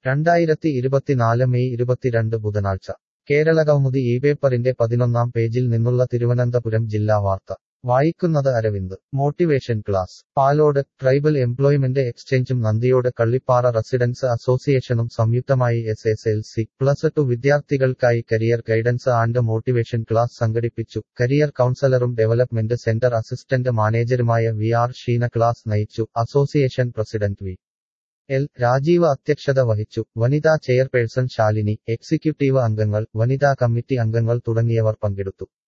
രണ്ടായിരത്തി ഇരുപത്തിനാല് മെയ് ഇരുപത്തിരണ്ട് ബുധനാഴ്ച കേരള കൗമുദി ഈ പേപ്പറിന്റെ പതിനൊന്നാം പേജിൽ നിന്നുള്ള തിരുവനന്തപുരം ജില്ലാ വാർത്ത വായിക്കുന്നത് Aravind motivation class Palode tribal employment എക്സ്ചേഞ്ചും നന്ദിയോട് കള്ളിപ്പാറ റെസിഡൻസ് അസോസിയേഷനും സംയുക്തമായി S S L C plus two വിദ്യാർത്ഥികൾക്കായി career guidance and motivation class സംഘടിപ്പിച്ചു കരിയർ കൗൺസലറും ഡെവലപ്മെന്റ് സെന്റർ അസിസ്റ്റന്റ് മാനേജരുമായ വി ആർ ഷീന ക്ലാസ് നയിച്ചു association president V L Rajeev അധ്യക്ഷത വഹിച്ചു വനിതാ ചെയർപേഴ്സൺ ശാലിനി എക്സിക്യൂട്ടീവ് അംഗങ്ങൾ വനിതാ കമ്മിറ്റി അംഗങ്ങൾ തുടങ്ങിയവർ പങ്കെടുത്തു